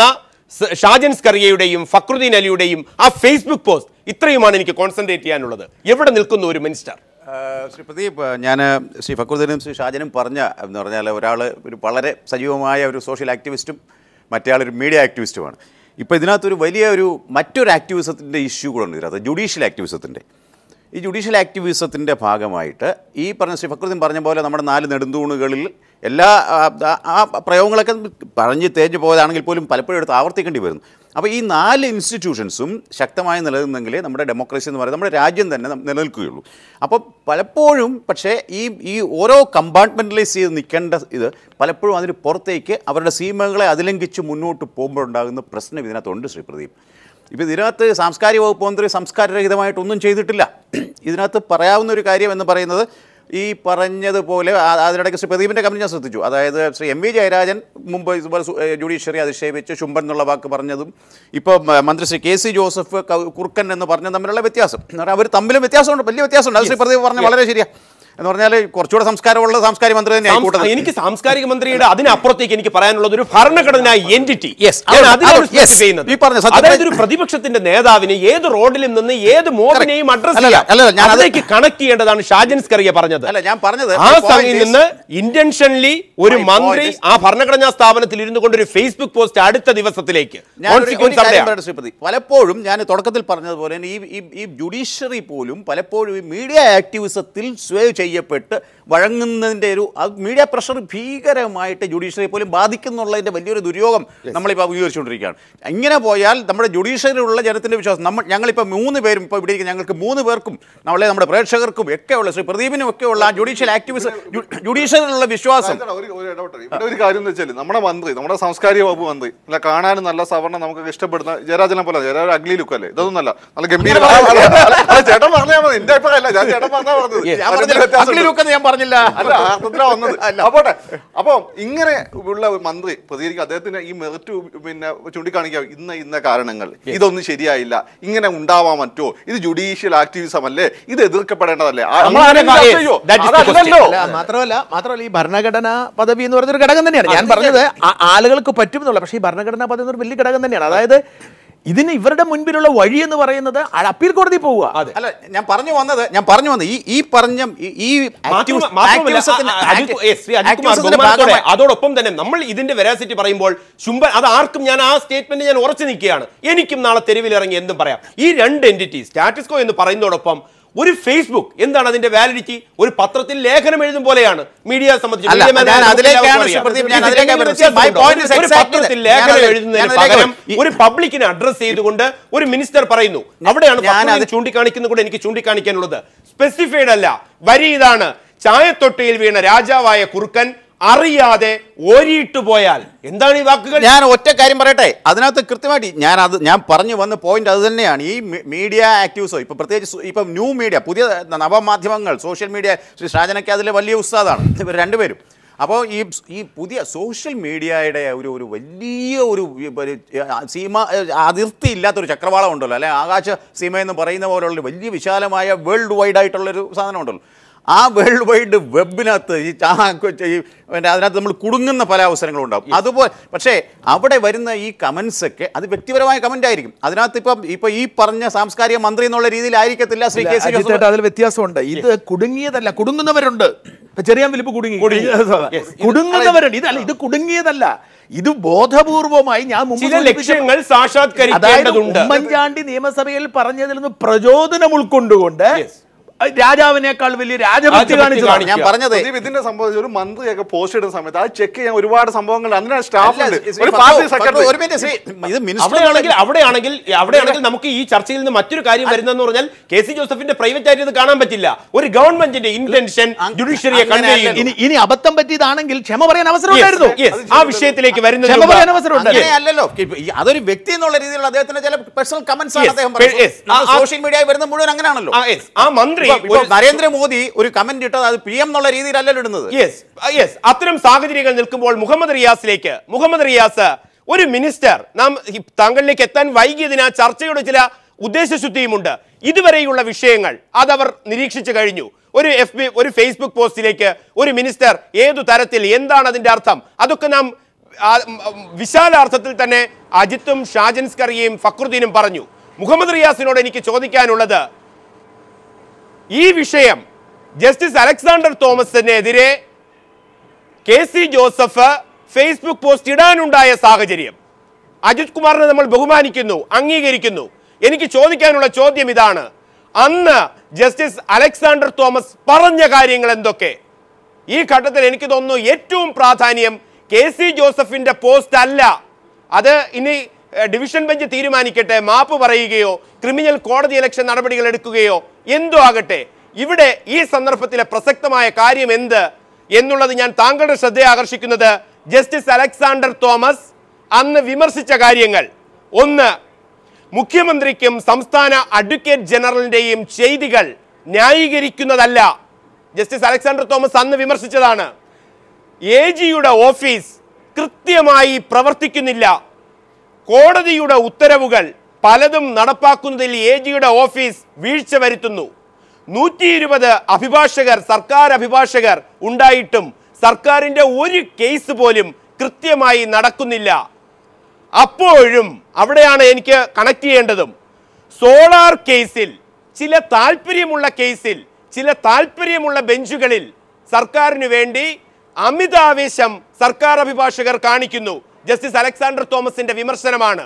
സ- ഷാജൻ സ്കറിയയുടെയും ഫക്രുദ്ദീൻ അലിയുടെയും ആ ഫേസ്ബുക്ക് പോസ്റ്റ് ഇത്രയുമാണ് എനിക്ക് കോൺസെൻട്രേറ്റ് ചെയ്യാനുള്ളത് എവിടെ നിൽക്കുന്നു ഒരു മിനിസ്റ്റർ
ആഹ് ശ്രീ പ്രദീപ് ഞാൻ ശ്രീ ഫക്രുദ്ദീനും ശ്രീ ഷാജനും പറഞ്ഞ എന്ന് പറഞ്ഞാൽ ഒരാൾ ഒരു വളരെ സജീവമായ ഒരു സോഷ്യൽ ആക്ടിവിസ്റ്റും മറ്റേ ആളൊരു മീഡിയ ആക്ടിവിസ്റ്റുമാണ് ഇപ്പോൾ ഇതിനകത്തൊരു വലിയ ഒരു മറ്റൊരു ആക്ടിവിസത്തിൻ്റെ ഇഷ്യൂ കൂടെ ഉണ്ട് ഇതിനകത്ത് ജുഡീഷ്യൽ ആക്ടിവിസത്തിൻ്റെ ഈ ജുഡീഷ്യൽ ആക്ടിവിസത്തിൻ്റെ ഭാഗമായിട്ട് ഈ പറഞ്ഞ ശ്രീ ഫക്രുദ്ദീൻ പറഞ്ഞ പോലെ നമ്മുടെ നാല് നെടുന്തൂണുകളിൽ എല്ലാ ആ, ആ- ആ പ്രയോഗങ്ങളൊക്കെ പറഞ്ഞ് തേഞ്ഞു പോയതാണെങ്കിൽ പോലും പലപ്പോഴും എടുത്ത് ആവർത്തിക്കേണ്ടി വരുന്നു അപ്പോൾ ഈ നാല് ഇൻസ്റ്റിറ്റ്യൂഷൻസും ശക്തമായി നിലനിന്നെങ്കിലേ നമ്മുടെ ഡെമോക്രസി എന്ന് പറയുന്നത് നമ്മുടെ രാജ്യം തന്നെ നം- നിലനിൽക്കുകയുള്ളൂ അപ്പോൾ പലപ്പോഴും പക്ഷേ ഈ ഈ ഓരോ കമ്പാർട്ട്മെൻറ്റലൈസ് ചെയ്ത് നിൽക്കേണ്ട ഇത് പലപ്പോഴും അതിന് പുറത്തേക്ക് അവരുടെ സീമകളെ അതിലംഘിച്ച് മുന്നോട്ട് പോകുമ്പോഴുണ്ടാകുന്ന പ്രശ്നം ഇതിനകത്തുണ്ട് ശ്രീ പ്രദീപ് ഇപ്പോൾ ഇതിനകത്ത് സാംസ്കാരിക വകുപ്പ് മന്ത്രി സംസ്കാരരഹിതമായിട്ടൊന്നും ചെയ്തിട്ടില്ല ഇതിനകത്ത് പറയാവുന്ന ഒരു കാര്യം എന്ന് പറയുന്നത് ഈ പറഞ്ഞതുപോലെ ആ- അതിനിടയ്ക്ക് ശ്രീ പ്രദീപിൻ്റെ കമന്റ് ഞാൻ ശ്രദ്ധിച്ചു അതായത് ശ്രീ എം വി ജയരാജൻ മുമ്പ് ഇതുപോലെ സു- ഏ, ജുഡീഷ്യറി അധിക്ഷേപിച്ച് ചുംബൻ എന്നുള്ള വാക്ക് പറഞ്ഞതും ഇപ്പോൾ മ- മന്ത്രി ശ്രീ കെ സി ജോസഫ് കൗ- കുറുക്കൻ എന്ന് പറഞ്ഞ തമ്മിലുള്ള വ്യത്യാസം എന്ന് പറഞ്ഞാൽ അവർ തമ്മിലും വ്യത്യാസമുണ്ട് വലിയ വ്യത്യാസമുണ്ട് അത് ശ്രീ പ്രദീപ് പറഞ്ഞ വളരെ ശരിയാണ് എന്ന് പറഞ്ഞാൽ കുറച്ചുകൂടെ സംസ്കാരമുള്ള സാംസ്കാരിക മന്ത്രി തന്നെ
സാംസ്-
ആയിക്കൂട്ടത്
എനിക്ക് സാംസ്കാരിക മന്ത്രിയുടെ അതിനപ്പുറത്തേക്ക് എനിക്ക് പറയാനുള്ളത് ഒരു ഭരണഘടനാ എൻറ്റിറ്റി
Yes,
ഞാൻ
അത്
അതിനാണ്
അത് yes,
ചെയ്യുന്നത്
ഈ പറഞ്ഞ സത്യം-
അതായത് ഒരു പ്രതിപക്ഷത്തിന്റെ നേതാവിനെ ഏത് റോഡിലും നിന്ന് ഏത് മോബിനെയും അഡ്രസ്
അല്ലല്ല, അല്ലല്ല, ഞാൻ അത്
അതിലേക്ക് കണക്ട് ചെയ്യേണ്ടതാണ് ഷാജൻ സ്കറിയ പറഞ്ഞത്
അല്ല ഞാൻ പറഞ്ഞത്
ആ
my point
സമയം
is-
നിന്ന് ഇന്റൻഷനലി ഒരു
My
മന്ത്രി
point is-
ആ ഭരണഘടനാ സ്ഥാപനത്തിൽ ഇരുന്നു കൊണ്ട് ഒരു ഫേസ്ബുക്ക് പോസ്റ്റ് അടുത്ത ദിവസത്തിലേക്ക്
ഞാൻ ഒരു- ഒരു
Consequence
കാര്യം
അവിടെയാണ്.
പറയട്ടെ ശ്രീപതി പലപ്പോഴും ഞാൻ തുടക്കത്തിൽ പറഞ്ഞതുപോലെ തന്നെ ഈ ഈ ഈ ജുഡീഷ്യറി പോലും പലപ്പോഴും ഈ മീഡിയ ആക്ടിവിസത്തിൽ സ്വേ ചെയ്യപ്പെട്ട് വഴങ്ങുന്നതിൻ്റെ ഒരു അത് മീഡിയ പ്രഷർ ഭീകരമായിട്ട് ജുഡീഷ്യറി പോലും ബാധിക്കുന്നുള്ളതിൻ്റെ വലിയൊരു ദുര്യോഗം നമ്മളിപ്പോൾ അഭിമുഖീകരിച്ചുകൊണ്ടിരിക്കുകയാണ് ഇങ്ങനെ പോയാൽ നമ്മുടെ ജുഡീഷ്യറിയിലുള്ള ജനത്തിൻ്റെ വിശ്വാസം നമ്മൾ ഞങ്ങളിപ്പോൾ മൂന്ന് പേരും ഇപ്പോൾ ഇവിടെ ഇരിക്കുന്ന ഞങ്ങൾക്ക് മൂന്ന് പേർക്കും നമ്മളെ നമ്മുടെ പ്രേക്ഷകർക്കും ഒക്കെ ഉള്ള ശ്രീ പ്രദീപിനും ഒക്കെ ഉള്ള ആ ജുഡീഷ്യൽ ആക്ടിവിസം ജുഡീഷ്യറിലുള്ള വിശ്വാസം
ഇതാണ് ഒരു ഒരു ഇടപെട്ടൽ. ഇവിടെ ഒരു കാര്യം എന്ന് വെച്ചാൽ നമ്മുടെ മന്ത്രി നമ്മുടെ സാംസ്കാരിക വകുപ്പ് മന്ത്രി അല്ല കാണാനും നല്ല സവർണം നമുക്ക് ഇഷ്ടപ്പെടുന്ന ജയരാജനെ പോലെ ജയരാജൻ അഗ്ലി ലുക്ക് അല്ലേ ഇതൊന്നും അല്ല നല്ല ഗംഭീര ചേട്ടൻ പറഞ്ഞാൽ മതി എന്റെ അഭിപ്രായമല്ല ഞാൻ ചേട്ടൻ പറഞ്ഞാ പറഞ്ഞത്
ഞാൻ
അതിന്
പറഞ്ഞില്ല,
വ്യത്യാസമുണ്ട്.
ugly look എന്ന് ഞാൻ പറഞ്ഞില്ല
അല്ല അർത്ഥത്തിലാ വന്നത് അപ്പോട്ടെ അപ്പൊ ഇങ്ങനെ ഉള്ള ഒരു മന്ത്രി പ്രതികരിക്കുക അദ്ദേഹത്തിന് ഈ മെറിറ്റ് പിന്നെ ചൂണ്ടിക്കാണിക്കുക ഇന്ന ഇന്ന കാരണങ്ങൾ ഇതൊന്നും ശരിയായില്ല ഇങ്ങനെ ഉണ്ടാവാൻ പറ്റുമോ ഇത് ജുഡീഷ്യൽ ആക്ടിവിസം അല്ലേ ഇത് എതിർക്കപ്പെടേണ്ടതല്ലേ ആ, നമ്മൾ
അങ്ങനെ
ആരെങ്കിലും ചർച്ച ചെയ്യോ?
that is the
അതല്ലല്ലോ.
അല്ല മാത്രമല്ല മാത്രമല്ല ഈ ഭരണഘടനാ പദവി എന്ന് പറയുന്ന ഒരു ഘടകം തന്നെയാണ് ഞാൻ പറഞ്ഞത് ആ- ആളുകൾക്ക് പറ്റും എന്നുള്ള പക്ഷേ ഈ ഭരണഘടനാ പദവി എന്നൊരു വലിയ ഘടകം തന്നെയാണ് അതായത് ഇതിന് ഇവരുടെ മുൻപിലുള്ള വഴി എന്ന് പറയുന്നത് ആ അപ്പീൽ കോടതി പോവുക
അതെ.
അല്ല ഞാൻ പറഞ്ഞു വന്നത് ഞാൻ പറഞ്ഞു വന്നത് ഈ ഈ പറഞ്ഞ ഈ- ഈ
മാത്രമ-
activis-
മാത്രമല്ല,
activism-ത്തിന്റെ-
ആ, ആ, അനിൽ കു- yes, ശ്രീ അനിൽ കുമാർ
activism-ത്തിന്റെ
ബഹുമാനത്തോടെ
ഭാഗമായി-
അതോടൊപ്പം തന്നെ നമ്മൾ ഇതിന്റെ വെരാസിറ്റി പറയുമ്പോൾ ശുംബൻ അത് ആർക്കും ഞാൻ ആ സ്റ്റേറ്റ്മെന്റ് ഞാൻ ഉറച്ചു നിൽക്കുകയാണ് എനിക്കും നാളെ തെരുവിൽ ഇറങ്ങി എന്തും പറയാം ഈ രണ്ട് എൻറ്റിറ്റി സ്റ്റാറ്റസ്കോ എന്ന് പറയുന്നതോടൊപ്പം ഒരു ഫേസ്ബുക്ക് എന്താണ് അതിന്റെ വാലിഡിറ്റി ഒരു പത്രത്തിൽ ലേഖനം എഴുതും പോലെയാണ് മീഡിയ സംബന്ധിച്ച്
അല്ല,
media man
ഞാൻ
ആയ നമുക്ക്
അതിലേക്കാണ്
എല്ലാവർക്കും അറിയാം.
സുപ്രദീപ്, ഞാൻ
ഇതിൽ
അതിലേക്കാണ്
എന്തെങ്കിലും
വരുന്നത്. My
വ്യത്യാസമുണ്ടോ?
point is
ഒരു
exactly
പത്രത്തിൽ
that.
ലേഖനം
ഞാനത്
എഴുതുന്നതിന്
ഞാനതിലേക്ക്
പകരം
വരും.
ഒരു പബ്ലിക്കിനെ അഡ്രസ് ചെയ്തുകൊണ്ട് ഒരു മിനിസ്റ്റർ പറയുന്നു അവിടെയാണ്
ഞാൻ
പത്രത്തിൽ
അത്
ചൂണ്ടിക്കാണിക്കുന്നത് കൂടെ എനിക്ക് ചൂണ്ടിക്കാണിക്കാനുള്ളത് സ്പെസിഫൈഡ് അല്ല വരി ഇതാണ് ചായത്തൊട്ടിയിൽ വീണ രാജാവായ കുറുക്കൻ അറിയാതെ ഓരിയിട്ട് പോയാൽ എന്താണ് ഈ വാക്കുകൾ
ഞാൻ ഒറ്റ കാര്യം പറയട്ടെ അതിനകത്ത് കൃത്യമായിട്ട് ഞാൻ അത് ഞാൻ പറഞ്ഞു വന്ന പോയിന്റ് അത് തന്നെയാണ് ഈ മി- മീഡിയ ആക്റ്റീവ്സോ ഇപ്പൊ പ്രത്യേകിച്ച് സു- ഇപ്പം ന്യൂ മീഡിയ പുതിയ നവമാധ്യമങ്ങൾ സോഷ്യൽ മീഡിയ ശ്രീ ഷാജനൊക്കെ അതിലെ വലിയ ഉസ്താദാണ് ഇവർ രണ്ടുപേരും അപ്പോൾ ഈ ഈ പുതിയ സോഷ്യൽ മീഡിയയുടെ ഒരു ഒരു വലിയ ഒരു ഒരു സീമ അതിർത്തി ഇല്ലാത്തൊരു ചക്രവാളം ഉണ്ടല്ലോ അല്ലെ ആകാശ സീമ എന്ന് പറയുന്ന പോലുള്ള വലിയ വിശാലമായ വേൾഡ് വൈഡ് ആയിട്ടുള്ളൊരു സാധനം ഉണ്ടല്ലോ ആ വേൾഡ് വൈഡ് വെബിനകത്ത് ഈ ചാ- ഈ പിന്നെ അതിനകത്ത് നമ്മൾ കുടുങ്ങുന്ന പല അവസരങ്ങളും ഉണ്ടാവും അതുപോലെ പക്ഷേ അവിടെ വരുന്ന ഈ കമൻസ് ഒക്കെ അത് വ്യക്തിപരമായ കമന്റ് ആയിരിക്കും അതിനകത്ത് ഇപ്പം ഇപ്പൊ ഈ പറഞ്ഞ സാംസ്കാരിക മന്ത്രി എന്നുള്ള രീതിയിലായിരിക്കത്തില്ല ശ്രീ കെ സി ജോസഫ്
അജിത്തേട്ടാ അതിൽ വ്യത്യാസമുണ്ട് ഇത് കുടുങ്ങിയതല്ല കുടുങ്ങുന്നവരുണ്ട് ഇപ്പൊ ചെറിയ വിലിപ്പ് കുടുങ്ങി
Yes.
കുടുങ്ങുന്നവരുണ്ട് ഇതല്ല ഇത് കുടുങ്ങിയതല്ല ഇത് ബോധപൂർവമായി ഞാൻ മുമ്പ്
ചില
സൂചിപ്പിച്ച-
ലക്ഷ്യങ്ങൾ
അതായത്
സാക്ഷാത്കരിക്കേണ്ടതുണ്ട്
ഉമ്മൻചാണ്ടി നിയമസഭയിൽ പറഞ്ഞതിൽ നിന്ന് പ്രചോദനം ഉൾക്കൊണ്ടുകൊണ്ട്
Yes.
രാജാവിനേക്കാൾ വലിയ രാജഭക്തി
രാജഭക്തി
കാണിച്ചതാണ്
കാണിക്കുക.
ഞാൻ പറഞ്ഞത്
പ്രദീപ് ഇതിനെ സംബന്ധിച്ച് ഒരു മന്ത്രിയൊക്കെ പോസ്റ്റ് ഇടുന്ന സമയത്ത് അത് ചെക്ക് ചെയ്യാൻ ഒരുപാട് സംഭവങ്ങൾ അതിനാ സ്റ്റാഫ്
അല്ല,
ഉണ്ട്
ശ്രീ
ഒരു
ഫക്രു,
പാർട്ടി
ഫക്രു,
സെക്രട്ടറി
ഒരു മിനിറ്റ് ശ്രീ ഇത് മിനിസ്റ്റർ
അവിടെയാണെങ്കിൽ അവിടെയാണെങ്കിൽ അവിടെയാണെങ്കിൽ നമുക്ക് ഈ ചർച്ചയിൽ നിന്ന് മറ്റൊരു കാര്യം വരുന്നതെന്ന് പറഞ്ഞാൽ കെ സി ജോസഫിന്റെ പ്രൈവറ്റ് ആയിട്ട് ഇത് കാണാൻ പറ്റില്ല ഒരു ഗവൺമെന്റിന്റെ ഇന്റൻഷൻ ജുഡീഷ്യറിയെ
അങ്ങനെ
കൺവേ
അല്ലല്ലോ.
ചെയ്യുന്നു
ഇനി ഇനി അബദ്ധം പറ്റിയതാണെങ്കിൽ ക്ഷമ പറയാൻ അവസരം
Yes,
ഉണ്ടായിരുന്നു
yes. ആ വിഷയത്തിലേക്ക് വരുന്നതിന്
ക്ഷമ
മുമ്പ്
പറയാൻ അവസരം ഉണ്ടായിരുന്നു
അങ്ങനെയല്ലല്ലോ ഇപ്പൊ ഈ അതൊരു വ്യക്തി എന്നുള്ള രീതിയിലുള്ള അദ്ദേഹത്തിന്റെ ചില പേഴ്സണൽ കമന്റ്സ് ആണ്
Yes,
അദ്ദേഹം
yes. ആ- ആ-
സോഷ്യൽ മീഡിയ വരുന്ന മുഴുവൻ അങ്ങനെയാണല്ലോ
ആ, yes. ആ മന്ത്രി
ഇപ്പൊ- ഇപ്പൊ
ഒരു-
നരേന്ദ്രമോദി ഒരു കമന്റ് ഇട്ടത് അത് പി എം എന്നുള്ള രീതിയിലല്ലല്ലോ ഇടുന്നത്
യെസ് യെസ് അത്തരം സാഹചര്യങ്ങൾ നിൽക്കുമ്പോൾ മുഹമ്മദ് റിയാസിലേക്ക് മുഹമ്മദ് റിയാസ് ഒരു മിനിസ്റ്റർ നാം ഈ താങ്കളിലേക്ക് എത്താൻ വൈകിയതിന് ആ ചർച്ചയുടെ ചില ഉദ്ദേശശുദ്ധിയുമുണ്ട് ഇതുവരെയുള്ള വിഷയങ്ങൾ അതവർ നിരീക്ഷിച്ചു കഴിഞ്ഞു ഒരു എഫ് ബി ഒരു ഫേസ്ബുക്ക് പോസ്റ്റിലേക്ക് ഒരു മിനിസ്റ്റർ ഏതു തരത്തിൽ എന്താണ് അതിന്റെ അർത്ഥം അതൊക്കെ നാം ആ, ഉം, ഉം, വിശാലാർത്ഥത്തിൽ തന്നെ അജിത്തും ഷാജൻസ്കറിയും ഫക്രുദ്ദീനും പറഞ്ഞു മുഹമ്മദ് റിയാസിനോട് എനിക്ക് ചോദിക്കാനുള്ളത് ഈ വിഷയം ജസ്റ്റിസ് അലക്സാണ്ടർ തോമസിനെതിരെ K C Joseph Facebook post ഇടാനുണ്ടായ സാഹചര്യം അജിത് കുമാറിനെ നമ്മൾ ബഹുമാനിക്കുന്നു അംഗീകരിക്കുന്നു എനിക്ക് ചോദിക്കാനുള്ള ചോദ്യം ഇതാണ് അന്ന് ജസ്റ്റിസ് അലക്സാണ്ടർ തോമസ് പറഞ്ഞ കാര്യങ്ങൾ എന്തൊക്കെ ഈ ഘട്ടത്തിൽ എനിക്ക് തോന്നുന്നു ഏറ്റവും പ്രാധാന്യം കെ സി ജോസഫിന്റെ പോസ്റ്റ് അല്ല അത് ഇനി ഏഹ്, ഡിവിഷൻ ബെഞ്ച് തീരുമാനിക്കട്ടെ മാപ്പ് പറയുകയോ ക്രിമിനൽ കോടതി ഇലക്ഷൻ നടപടികൾ എടുക്കുകയോ എന്തോ ആകട്ടെ ഇവിടെ ഈ സന്ദർഭത്തിലെ പ്രസക്തമായ കാര്യം എന്ത് എന്നുള്ളത് ഞാൻ താങ്കളുടെ ശ്രദ്ധയെ ആകർഷിക്കുന്നത് ജസ്റ്റിസ് അലക്സാണ്ടർ തോമസ് അന്ന് വിമർശിച്ച കാര്യങ്ങൾ ഒന്ന് മുഖ്യമന്ത്രിക്കും സംസ്ഥാന അഡ്വക്കേറ്റ് ജനറലിന്റെയും ചെയ്തികൾ ന്യായീകരിക്കുന്നതല്ല ജസ്റ്റിസ് അലക്സാണ്ടർ തോമസ് അന്ന് വിമർശിച്ചതാണ് എ ജിയുടെ ഓഫീസ് കൃത്യമായി പ്രവർത്തിക്കുന്നില്ല കോടതിയുടെ ഉത്തരവുകൾ പലതും നടപ്പാക്കുന്നതിൽ എ ജിയുടെ ഓഫീസ് വീഴ്ച വരുത്തുന്നു നൂറ്റി ഇരുപത് അഭിഭാഷകർ സർക്കാർ അഭിഭാഷകർ ഉണ്ടായിട്ടും സർക്കാരിന്റെ ഒരു കേസ് പോലും കൃത്യമായി നടക്കുന്നില്ല അപ്പോഴും അവിടെയാണ് എനിക്ക് കണക്ട് ചെയ്യേണ്ടതും സോളാർ കേസിൽ ചില താല്പര്യമുള്ള കേസിൽ ചില താല്പര്യമുള്ള ബെഞ്ചുകളിൽ സർക്കാരിന് വേണ്ടി അമിതാവേശം സർക്കാർ അഭിഭാഷകർ കാണിക്കുന്നു ജസ്റ്റിസ് അലക്സാണ്ടർ തോമസിന്റെ വിമർശനമാണ്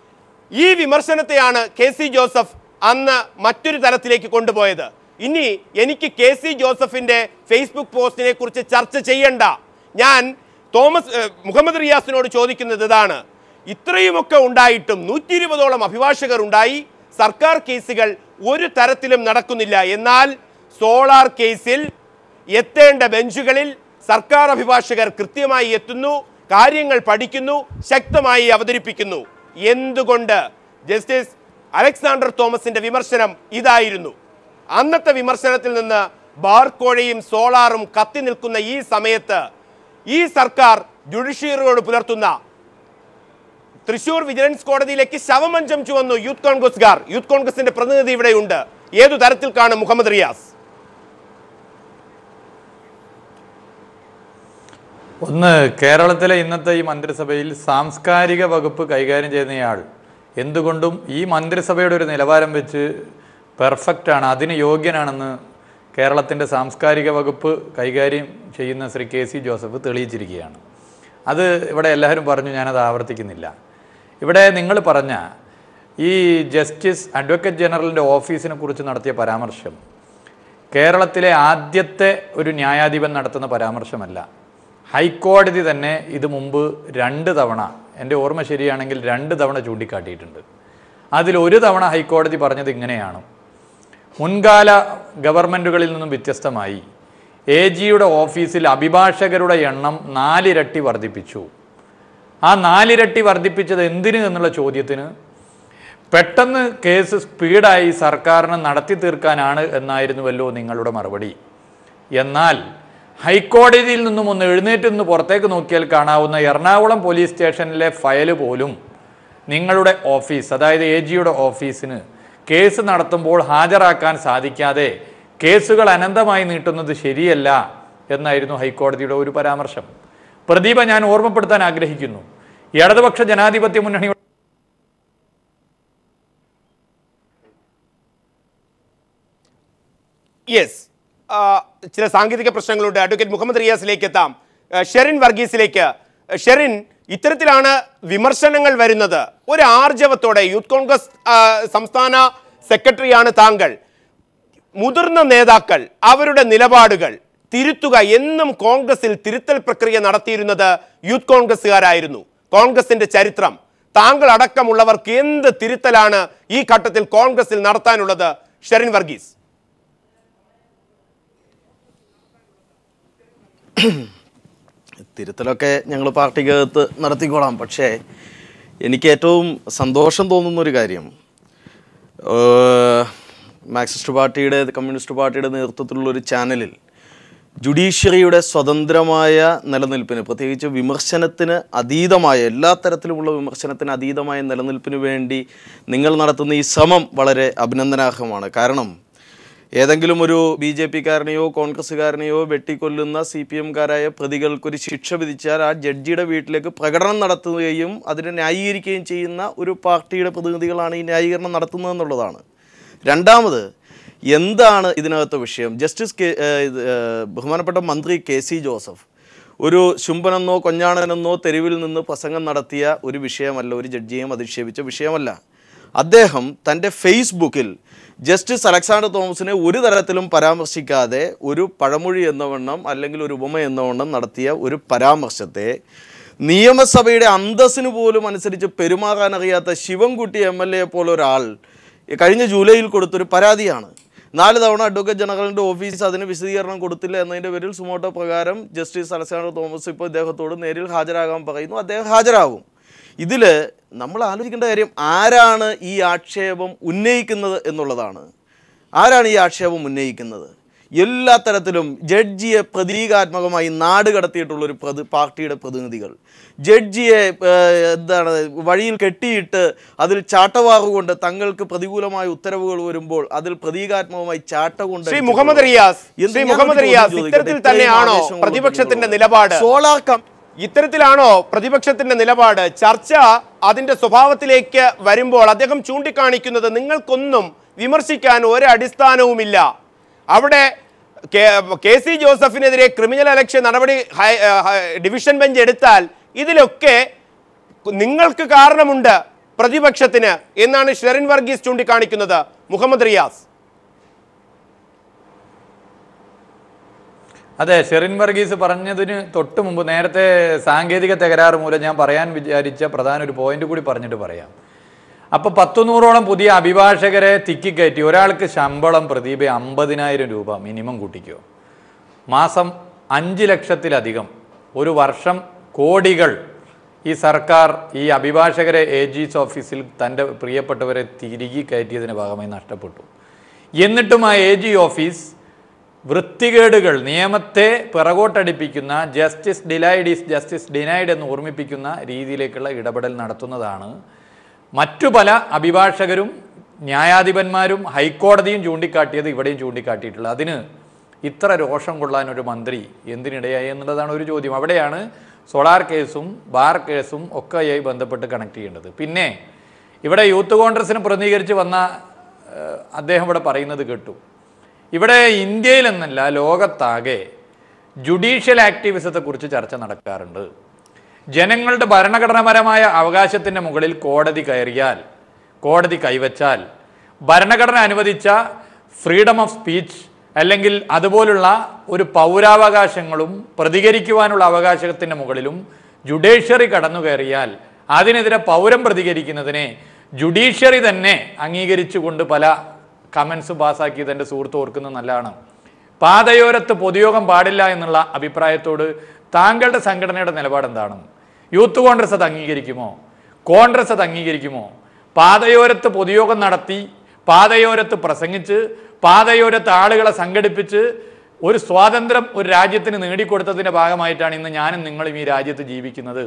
ഈ വിമർശനത്തെയാണ് കെ സി ജോസഫ് അന്ന് മറ്റൊരു തലത്തിലേക്ക് കൊണ്ടുപോയത് ഇനി എനിക്ക് കെ സി ജോസഫിന്റെ ഫേസ്ബുക്ക് പോസ്റ്റിനെ കുറിച്ച് ചർച്ച ചെയ്യണ്ട ഞാൻ തോമസ് ഏഹ്, മുഹമ്മദ് റിയാസിനോട് ചോദിക്കുന്നത് ഇതാണ് ഇത്രയുമൊക്കെ ഉണ്ടായിട്ടും നൂറ്റി ഇരുപതോളം അഭിഭാഷകർ ഉണ്ടായി സർക്കാർ കേസുകൾ ഒരു തരത്തിലും നടക്കുന്നില്ല എന്നാൽ സോളാർ കേസിൽ എത്തേണ്ട ബെഞ്ചുകളിൽ സർക്കാർ അഭിഭാഷകർ കൃത്യമായി എത്തുന്നു കാര്യങ്ങൾ പഠിക്കുന്നു ശക്തമായി അവതരിപ്പിക്കുന്നു എന്തുകൊണ്ട് ജസ്റ്റിസ് അലക്സാണ്ടർ തോമസിന്റെ വിമർശനം ഇതായിരുന്നു അന്നത്തെ വിമർശനത്തിൽ നിന്ന് ബാർക്കോഴയും സോളാറും കത്തി നിൽക്കുന്ന ഈ സമയത്ത് ഈ സർക്കാർ ജുഡീഷ്യറിയോട് പുലർത്തുന്ന തൃശൂർ വിജിലൻസ് കോടതിയിലേക്ക് ശവമഞ്ചം ചുവന്നു യൂത്ത് കോൺഗ്രസ്സുകാർ യൂത്ത് കോൺഗ്രസിന്റെ പ്രതിനിധി ഇവിടെയുണ്ട് ഏതു തരത്തിൽ കാണും മുഹമ്മദ് റിയാസ്
ഒന്ന് കേരളത്തിലെ ഇന്നത്തെ ഈ മന്ത്രിസഭയിൽ സാംസ്കാരിക വകുപ്പ് കൈകാര്യം ചെയ്യുന്നയാൾ എന്തുകൊണ്ടും ഈ മന്ത്രിസഭയുടെ ഒരു നിലവാരം വെച്ച് പെർഫെക്റ്റ് ആണ് അതിന് യോഗ്യനാണെന്ന് കേരളത്തിൻ്റെ സാംസ്കാരിക വകുപ്പ് കൈകാര്യം ചെയ്യുന്ന ശ്രീ കെ സി ജോസഫ് തെളിയിച്ചിരിക്കുകയാണ് അത് ഇവിടെ എല്ലാവരും പറഞ്ഞു ഞാനത് ആവർത്തിക്കുന്നില്ല ഇവിടെ നിങ്ങൾ പറഞ്ഞ ഈ ജസ്റ്റിസ് അഡ്വക്കേറ്റ് ജനറലിൻ്റെ ഓഫീസിനെ കുറിച്ച് നടത്തിയ പരാമർശം കേരളത്തിലെ ആദ്യത്തെ ഒരു ന്യായാധിപൻ നടത്തുന്ന പരാമർശമല്ല ഹൈക്കോടതി തന്നെ ഇത് മുമ്പ് രണ്ട് തവണ എൻ്റെ ഓർമ്മ ശരിയാണെങ്കിൽ രണ്ട് തവണ ചൂണ്ടിക്കാട്ടിയിട്ടുണ്ട് അതിൽ ഒരു തവണ ഹൈക്കോടതി പറഞ്ഞത് ഇങ്ങനെയാണ് മുൻകാല ഗവൺമെൻറ്റുകളിൽ നിന്നും വ്യത്യസ്തമായി എ ജിയുടെ ഓഫീസിൽ അഭിഭാഷകരുടെ എണ്ണം നാലിരട്ടി വർദ്ധിപ്പിച്ചു ആ നാലിരട്ടി വർദ്ധിപ്പിച്ചത് എന്തിന് എന്നുള്ള ചോദ്യത്തിന് പെട്ടെന്ന് കേസ് സ്പീഡായി സർക്കാരിന് നടത്തി തീർക്കാനാണ് എന്നായിരുന്നുവല്ലോ നിങ്ങളുടെ മറുപടി എന്നാൽ ഹൈക്കോടതിയിൽ നിന്നും ഒന്ന് എഴുന്നേറ്റ് നിന്ന് പുറത്തേക്ക് നോക്കിയാൽ കാണാവുന്ന എറണാകുളം പോലീസ് സ്റ്റേഷനിലെ ഫയൽ പോലും നിങ്ങളുടെ ഓഫീസ് അതായത് എ ജിയുടെ ഓഫീസിന് കേസ് നടത്തുമ്പോൾ ഹാജരാക്കാൻ സാധിക്കാതെ കേസുകൾ അനന്തമായി നീട്ടുന്നത് ശരിയല്ല എന്നായിരുന്നു ഹൈക്കോടതിയുടെ ഒരു പരാമർശം പ്രദീപ ഞാൻ ഓർമ്മപ്പെടുത്താൻ ആഗ്രഹിക്കുന്നു ഇടതുപക്ഷ ജനാധിപത്യ മുന്നണിയുടെ
യെസ് ചില സാങ്കേതിക പ്രശ്നങ്ങളുണ്ട് അഡ്വക്കേറ്റ് മുഹമ്മദ് റിയാസിലേക്ക് എത്താം ആ, ഷെറിൻ വർഗീസിലേക്ക് ആ, ഷെറിൻ ഇത്തരത്തിലാണ് വിമർശനങ്ങൾ വരുന്നത് ഒരു ആർജവത്തോടെ യൂത്ത് കോൺഗ്രസ് ആ, സംസ്ഥാന സെക്രട്ടറിയാണ് താങ്കൾ മുതിർന്ന നേതാക്കൾ അവരുടെ നിലപാടുകൾ തിരുത്തുക എന്നും കോൺഗ്രസിൽ തിരുത്തൽ പ്രക്രിയ നടത്തിയിരുന്നത് യൂത്ത് കോൺഗ്രസ്സുകാരായിരുന്നു കോൺഗ്രസിന്റെ ചരിത്രം താങ്കൾ അടക്കമുള്ളവർക്ക് എന്ത് തിരുത്തലാണ് ഈ ഘട്ടത്തിൽ കോൺഗ്രസിൽ നടത്താനുള്ളത് ഷെറിൻ വർഗീസ്
തിരുത്തലൊക്കെ ഞങ്ങൾ പാർട്ടിക്കകത്ത് നടത്തിക്കോളാം പക്ഷേ എനിക്ക് ഏറ്റവും സന്തോഷം തോന്നുന്ന ഒരു കാര്യം ഏഹ്, മാർക്സിസ്റ്റ് പാർട്ടിയുടെ കമ്മ്യൂണിസ്റ്റ് പാർട്ടിയുടെ നേതൃത്വത്തിലുള്ള ഒരു ചാനലിൽ ജുഡീഷ്യറിയുടെ സ്വതന്ത്രമായ നിലനിൽപ്പിന് പ്രത്യേകിച്ച് വിമർശനത്തിന് അതീതമായ എല്ലാ തരത്തിലുമുള്ള വിമർശനത്തിന് അതീതമായ നിലനിൽപ്പിന് വേണ്ടി നിങ്ങൾ നടത്തുന്ന ഈ ശ്രമം വളരെ അഭിനന്ദനാർഹമാണ് കാരണം ഏതെങ്കിലും ഒരു ബി ജെ പിക്കാരനെയോ കോൺഗ്രസ്സുകാരനെയോ വെട്ടിക്കൊല്ലുന്ന സി പി എംകാരായ പ്രതികൾക്കൊരു ശിക്ഷ വിധിച്ചാൽ ആ ജഡ്ജിയുടെ വീട്ടിലേക്ക് പ്രകടനം നടത്തുകയും അതിനെ ന്യായീകരിക്കുകയും ചെയ്യുന്ന ഒരു പാർട്ടിയുടെ പ്രതിനിധികളാണ് ഈ ന്യായീകരണം നടത്തുന്നതെന്നുള്ളതാണ് രണ്ടാമത് എന്താണ് ഇതിനകത്തെ വിഷയം ജസ്റ്റിസ് കെ ഏഹ് ഇത്, ഏഹ് ബഹുമാനപ്പെട്ട മന്ത്രി കെ സി ജോസഫ് ഒരു ശുംഭനെന്നോ കൊഞ്ഞാണനെന്നോ തെരുവിൽ നിന്ന് പ്രസംഗം നടത്തിയ ഒരു വിഷയമല്ല ഒരു ജഡ്ജിയെയും അധിക്ഷേപിച്ച വിഷയമല്ല അദ്ദേഹം തൻ്റെ ഫേസ്ബുക്കിൽ ജസ്റ്റിസ് അലക്സാണ്ടർ തോമസിനെ ഒരു തരത്തിലും പരാമർശിക്കാതെ ഒരു പഴമൊഴി എന്നവണ്ണം അല്ലെങ്കിൽ ഒരു ഉപമ എന്നവണ്ണം നടത്തിയ ഒരു പരാമർശത്തെ നിയമസഭയുടെ അന്തസ്സിന് പോലും അനുസരിച്ച് പെരുമാറാൻ അറിയാത്ത ശിവൻകുട്ടി എം എൽ എ പോലെ ഒരാൾ കഴിഞ്ഞ ജൂലൈയിൽ കൊടുത്തൊരു പരാതിയാണ് നാല് തവണ അഡ്വക്കേറ്റ് ജനറലിൻ്റെ ഓഫീസ് അതിന് വിശദീകരണം കൊടുത്തില്ല എന്നതിൻ്റെ പേരിൽ സുമോട്ടോ പ്രകാരം ജസ്റ്റിസ് അലക്സാണ്ടർ തോമസ് ഇപ്പോൾ ഇദ്ദേഹത്തോട് നേരിൽ ഹാജരാകാൻ പറയുന്നു അദ്ദേഹം ഹാജരാകും ഇതിൽ നമ്മൾ ആലോചിക്കേണ്ട കാര്യം ആരാണ് ഈ ആക്ഷേപം ഉന്നയിക്കുന്നത് എന്നുള്ളതാണ് ആരാണ് ഈ ആക്ഷേപം ഉന്നയിക്കുന്നത് എല്ലാ തരത്തിലും ജഡ്ജിയെ പ്രതീകാത്മകമായി നാട് കടത്തിയിട്ടുള്ളൊരു പ്രതി പാർട്ടിയുടെ പ്രതിനിധികൾ ജഡ്ജിയെ ഏഹ്, എന്താണ് വഴിയിൽ കെട്ടിയിട്ട് അതിൽ ചാട്ടവാറുകൊണ്ട് തങ്ങൾക്ക് പ്രതികൂലമായ ഉത്തരവുകൾ വരുമ്പോൾ അതിൽ പ്രതീകാത്മകമായി ചാട്ട കൊണ്ട്
ശ്രീ മുഹമ്മദ് റിയാസ്
എന്ത്
ശ്രീ
ഞാനൊരു
മുഹമ്മദ്
ചോദ്യം
റിയാസ്
ചോദിക്കട്ടെ?
ഇത്തരത്തിൽ
ഇത്രയും
തന്നെയാണോ
ആവേശം കൊണ്ട്
പ്രതിപക്ഷത്തിന്റെ
നിൽക്കുന്നത്.
നിലപാട്
സോളാർ കം
ഇത്തരത്തിലാണോ പ്രതിപക്ഷത്തിന്റെ നിലപാട് ചർച്ച അതിന്റെ സ്വഭാവത്തിലേക്ക് വരുമ്പോൾ അദ്ദേഹം ചൂണ്ടിക്കാണിക്കുന്നത് നിങ്ങൾക്കൊന്നും വിമർശിക്കാൻ ഒരു അടിസ്ഥാനവുമില്ല അവിടെ കെ- കെ സി ജോസഫിനെതിരെ ക്രിമിനൽ അലക്ഷ്യ നടപടി ഹൈ- ഏ, ഹൈ- ഡിവിഷൻ ബെഞ്ച് എടുത്താൽ ഇതിലൊക്കെ നിങ്ങൾക്ക് കാരണമുണ്ട് പ്രതിപക്ഷത്തിന് എന്നാണ് ഷെറിൻ വർഗീസ് ചൂണ്ടിക്കാണിക്കുന്നത് മുഹമ്മദ് റിയാസ്
അതെ ഷെറിൻ വർഗീസ് പറഞ്ഞതിന് തൊട്ട് മുമ്പ് നേരത്തെ സാങ്കേതിക തകരാറ് മൂലം ഞാൻ പറയാൻ വിചാരിച്ച പ്രധാന ഒരു പോയിന്റ് കൂടി പറഞ്ഞിട്ട് പറയാം അപ്പോൾ പത്തു നൂറോളം പുതിയ അഭിഭാഷകരെ തിക്കിക്കയറ്റി ഒരാൾക്ക് ശമ്പളം പ്രദീപ അമ്പതിനായിരം രൂപ മിനിമം കൂട്ടിക്കോ മാസം അഞ്ച് ലക്ഷത്തിലധികം ഒരു വർഷം കോടികൾ ഈ സർക്കാർ ഈ അഭിഭാഷകരെ എ ജിസ് ഓഫീസിൽ തൻ്റെ പ്രിയപ്പെട്ടവരെ തിരികെ കയറ്റിയതിൻ്റെ ഭാഗമായി നഷ്ടപ്പെട്ടു എന്നിട്ടും ആ എ ജി ഓഫീസ് വൃത്തികേടുകൾ നിയമത്തെ പിറകോട്ടടിപ്പിക്കുന്ന justice delayed is justice denied എന്ന് ഓർമ്മിപ്പിക്കുന്ന രീതിയിലേക്കുള്ള ഇടപെടൽ നടത്തുന്നതാണ് മറ്റു പല അഭിഭാഷകരും ന്യായാധിപന്മാരും ഹൈക്കോടതിയും ചൂണ്ടിക്കാട്ടിയത് ഇവിടെയും ചൂണ്ടിക്കാട്ടിയിട്ടുള്ളത് അതിന് ഇത്ര രോഷം കൊള്ളാൻ ഒരു മന്ത്രി എന്തിനിടയായി എന്നുള്ളതാണ് ഒരു ചോദ്യം അവിടെയാണ് സോളാർ കേസും ബാർ കേസും ഒക്കെയായി ബന്ധപ്പെട്ട് കണക്ട് ചെയ്യേണ്ടത് പിന്നെ ഇവിടെ യൂത്ത് കോൺഗ്രസിന് പ്രതിനിധീകരിച്ച് വന്ന ഏഹ്, അദ്ദേഹം ഇവിടെ പറയുന്നത് കേട്ടു ഇവിടെ ഇന്ത്യയിൽ എന്നല്ല ലോകത്താകെ ജുഡീഷ്യൽ ആക്ടിവിസത്തെക്കുറിച്ച് ചർച്ച നടക്കാറുണ്ട് ജനങ്ങളുടെ ഭരണഘടനാപരമായ അവകാശത്തിൻ്റെ മുകളിൽ കോടതി കയറിയാൽ കോടതി കൈവച്ചാൽ ഭരണഘടന അനുവദിച്ച ഫ്രീഡം ഓഫ് സ്പീച്ച് അല്ലെങ്കിൽ അതുപോലുള്ള ഒരു പൗരാവകാശങ്ങളും പ്രതികരിക്കുവാനുള്ള അവകാശത്തിൻ്റെ മുകളിലും ജുഡീഷ്യറി കടന്നു കയറിയാൽ അതിനെതിരെ പൗരം പ്രതികരിക്കുന്നതിനെ ജുഡീഷ്യറി തന്നെ അംഗീകരിച്ചുകൊണ്ട് പല കമൻസ് പാസ്സാക്കിയത് എൻ്റെ സുഹൃത്ത് ഓർക്കുന്നത് നല്ലതാണ് പാതയോരത്ത് പൊതുയോഗം പാടില്ല എന്നുള്ള അഭിപ്രായത്തോട് താങ്കളുടെ സംഘടനയുടെ നിലപാട് എന്താണ് യൂത്ത് കോൺഗ്രസ് അത് അംഗീകരിക്കുമോ കോൺഗ്രസ് അത് അംഗീകരിക്കുമോ പാതയോരത്ത് പൊതുയോഗം നടത്തി പാതയോരത്ത് പ്രസംഗിച്ച് പാതയോരത്ത് ആളുകളെ സംഘടിപ്പിച്ച് ഒരു സ്വാതന്ത്ര്യം ഒരു രാജ്യത്തിന് നേടിക്കൊടുത്തതിൻ്റെ ഭാഗമായിട്ടാണ് ഇന്ന് ഞാനും നിങ്ങളും ഈ രാജ്യത്ത് ജീവിക്കുന്നത്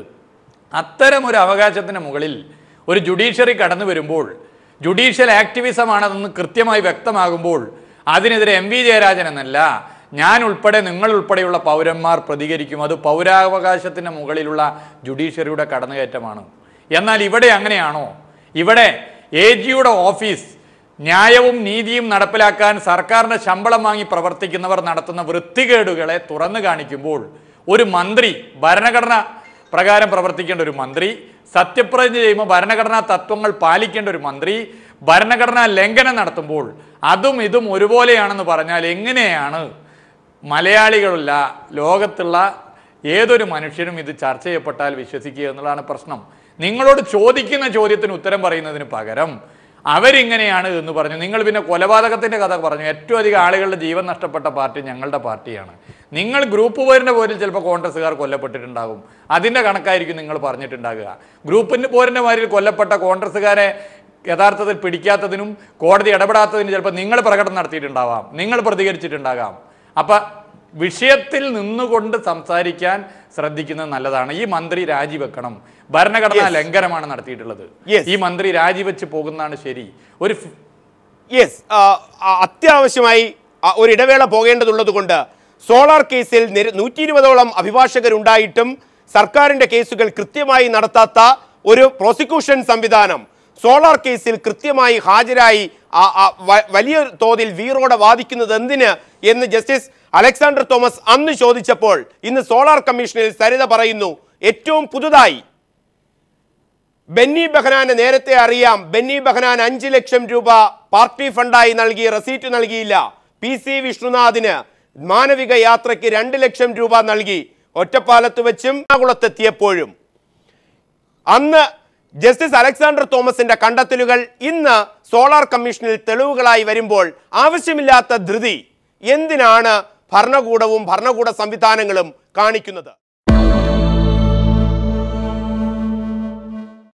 അത്തരം ഒരു അവകാശത്തിന് മുകളിൽ ഒരു ജുഡീഷ്യറി കടന്നു വരുമ്പോൾ ജുഡീഷ്യൽ ആക്ടിവിസം ആണെന്ന് കൃത്യമായി വ്യക്തമാകുമ്പോൾ അതിനെതിരെ എം വി ജയരാജൻ എന്നല്ല ഞാൻ ഉൾപ്പെടെ നിങ്ങൾ ഉൾപ്പെടെയുള്ള പൗരന്മാർ പ്രതികരിക്കും അത് പൗരാവകാശത്തിന് മുകളിലുള്ള ജുഡീഷ്യറിയുടെ കടന്നുകയറ്റമാണ് എന്നാൽ ഇവിടെ അങ്ങനെയാണോ ഇവിടെ എ ജിയുടെ ഓഫീസ് ന്യായവും നീതിയും നടപ്പിലാക്കാൻ സർക്കാരിന്റെ ശമ്പളം വാങ്ങി പ്രവർത്തിക്കുന്നവർ നടത്തുന്ന വൃത്തികേടുകളെ തുറന്നു കാണിക്കുമ്പോൾ ഒരു മന്ത്രി ഭരണഘടന പ്രകാരം പ്രവർത്തിക്കേണ്ട ഒരു മന്ത്രി സത്യപ്രതിജ്ഞ ചെയ്യുമ്പോൾ ഭരണഘടനാ തത്വങ്ങൾ പാലിക്കേണ്ട ഒരു മന്ത്രി ഭരണഘടനാ ലംഘനം നടത്തുമ്പോൾ അതും ഇതും ഒരുപോലെയാണെന്ന് പറഞ്ഞാൽ എങ്ങനെയാണ് മലയാളികളല്ല ലോകത്തുള്ള ഏതൊരു മനുഷ്യനും ഇത് ചർച്ച ചെയ്യപ്പെട്ടാൽ വിശ്വസിക്കുക എന്നുള്ളതാണ് പ്രശ്നം നിങ്ങളോട് ചോദിക്കുന്ന ചോദ്യത്തിന് ഉത്തരം പറയുന്നതിന് പകരം അവരിങ്ങനെയാണ് എന്ന് പറഞ്ഞു നിങ്ങൾ പിന്നെ കൊലപാതകത്തിന്റെ കഥ പറഞ്ഞു ഏറ്റവും അധികം ആളുകളുടെ ജീവൻ നഷ്ടപ്പെട്ട പാർട്ടി ഞങ്ങളുടെ പാർട്ടിയാണ് നിങ്ങൾ ഗ്രൂപ്പ് പോരിന്റെ പോരിൽ ചിലപ്പോൾ കോൺഗ്രസ്സുകാർ കൊല്ലപ്പെട്ടിട്ടുണ്ടാകും അതിന്റെ കണക്കായിരിക്കും നിങ്ങൾ പറഞ്ഞിട്ടുണ്ടാകുക ഗ്രൂപ്പിന്റെ പോരിന്റെ മാരിൽ കൊല്ലപ്പെട്ട കോൺഗ്രസ്സുകാരെ യഥാർത്ഥത്തിൽ പിടിക്കാത്തതിനും കോടതി ഇടപെടാത്തതിനും ചിലപ്പോൾ നിങ്ങൾ പ്രകടനം നടത്തിയിട്ടുണ്ടാവാം നിങ്ങൾ പ്രതികരിച്ചിട്ടുണ്ടാകാം അപ്പൊ വിഷയത്തിൽ നിന്നുകൊണ്ട് സംസാരിക്കാൻ ശ്രദ്ധിക്കുന്നത് നല്ലതാണ് ഈ മന്ത്രി രാജിവെക്കണം ഭരണഘടനാ ലംഘനമാണ് നടത്തിയിട്ടുള്ളത്
Yes.
ഈ മന്ത്രി രാജിവെച്ച് പോകുന്നതാണ് ശരി ഒരു ഫ്-
യെസ് അത്യാവശ്യമായി ആ, ഒരു ഇടവേള പോകേണ്ടതുള്ളത് കൊണ്ട് സോളാർ കേസിൽ നൂറ്റി ഇരുപതോളം അഭിഭാഷകരുണ്ടായിട്ടും സർക്കാരിന്റെ കേസുകൾ കൃത്യമായി നടത്താത്ത ഒരു പ്രോസിക്യൂഷൻ സംവിധാനം സോളാർ കേസിൽ കൃത്യമായി ഹാജരായി ആ- ആ വ- വലിയ തോതിൽ വീറോടെ വാദിക്കുന്നത് എന്തിന് എന്ന് ജസ്റ്റിസ് അലക്സാണ്ടർ തോമസ് അന്ന് ചോദിച്ചപ്പോൾ ഇന്ന് സോളാർ കമ്മീഷനിൽ സരിത പറയുന്നു ഏറ്റവും പുതുതായി ബെന്നി ബെഹനാന് നേരത്തെ അറിയാം ബെന്നി ബെഹനാൻ അഞ്ച് ലക്ഷം രൂപ പാർട്ടി ഫണ്ടായി നൽകി റെസീറ്റ് നൽകിയില്ല പി സി വിഷ്ണുനാഥിന് മാനവിക യാത്രയ്ക്ക് രണ്ട് ലക്ഷം രൂപ നൽകി ഒറ്റപ്പാലത്ത് വെച്ചും എറണാകുളത്തെത്തിയപ്പോഴും അന്ന് ജസ്റ്റിസ് അലക്സാണ്ടർ തോമസിന്റെ കണ്ടെത്തലുകൾ ഇന്ന് സോളാർ കമ്മീഷനിൽ തെളിവുകളായി വരുമ്പോൾ ആവശ്യമില്ലാത്ത ധൃതി എന്തിനാണ് ഭരണകൂടവും ഭരണകൂട സംവിധാനങ്ങളും കാണിക്കുന്നത്